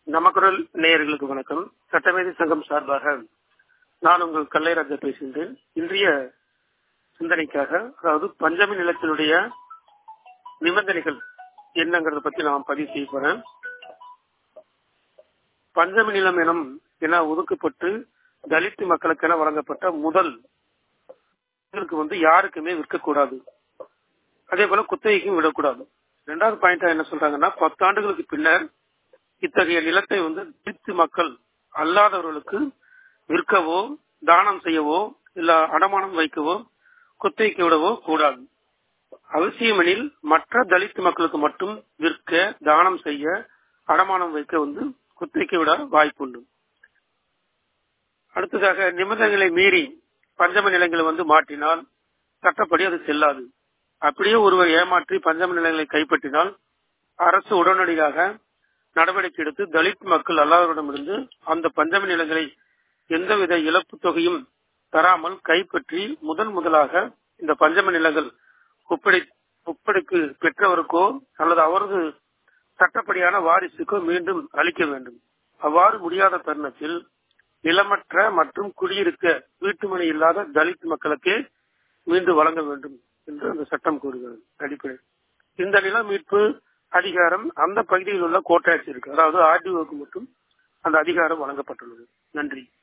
நமக்குரல் நேயர்களுக்கு வணக்கம் சட்டமேதை சங்கம் சார்பாக நான் உங்கள் கல்லைராஜா பேசுகின்றேன் இன்றைய சிந்தனைக்காக அதாவது பஞ்சமி நிலத்தினுடைய நிபந்தனைகள் என்னங்கிறத பத்தி நான் பதிவு செய்ய போறேன் பஞ்சமி நிலம் எனும் என ஒதுக்கப்பட்டு தலித் மக்களுக்கென வழங்கப்பட்ட முதல் இதற்கு வந்து யாருக்குமே விற்கக்கூடாது அதே போல குத்தகைக்கும் விடக்கூடாது ரெண்டாவது பாயிண்டா என்ன சொல்றாங்கன்னா பத்தாண்டுகளுக்கு பின்னர் இத்தகைய நிலத்தை வந்து தலித்து மக்கள் அல்லாதவர்களுக்கு விற்கவோ தானம் செய்யவோ இல்ல அடமானம் வைக்கவோ குத்தகைக்கு விடவோ கூடாது அவசியமெனில் மற்ற தலித் மக்களுக்கு மட்டும் விற்க தானம் செய்ய அடமானம் வைக்க வந்து குத்தகைக்கு விட வாய்ப்புண்டு அடுத்ததாக நிபந்தனைகளை மீறி பஞ்சம நிலங்களை வந்து மாற்றினால் சட்டப்படி அது செல்லாது அப்படியே ஒருவர் ஏமாற்றி பஞ்சம நிலங்களை கைப்பற்றினால் அரசு உடனடியாக நடவடிக்கை எடுத்து தலித் மக்கள் அல்லாதவரிடமிருந்து அந்த பஞ்சம நிலங்களை எந்தவித இழப்பு தொகையும் தராமல் கைப்பற்றி முதன் முதலாக இந்த பஞ்சம நிலங்கள் ஒப்படை ஒப்படைக்கு பெற்றவருக்கோ அல்லது அவரது சட்டப்படியான வாரிசுக்கோ மீண்டும் அளிக்க வேண்டும் அவ்வாறு முடியாத தருணத்தில் நிலமற்ற மற்றும் குடியிருக்க வீட்டுமனை இல்லாத தலித் மக்களுக்கே மீண்டும் வழங்க வேண்டும் என்று அந்த சட்டம் கூறுகிறது அடிப்படை இந்த நில மீட்பு அதிகாரம் அந்த பகுதியில் உள்ள கோட்டாட்சி இருக்கு அதாவது ஆர்டிஓக்கு மட்டும் அந்த அதிகாரம் வழங்கப்பட்டுள்ளது நன்றி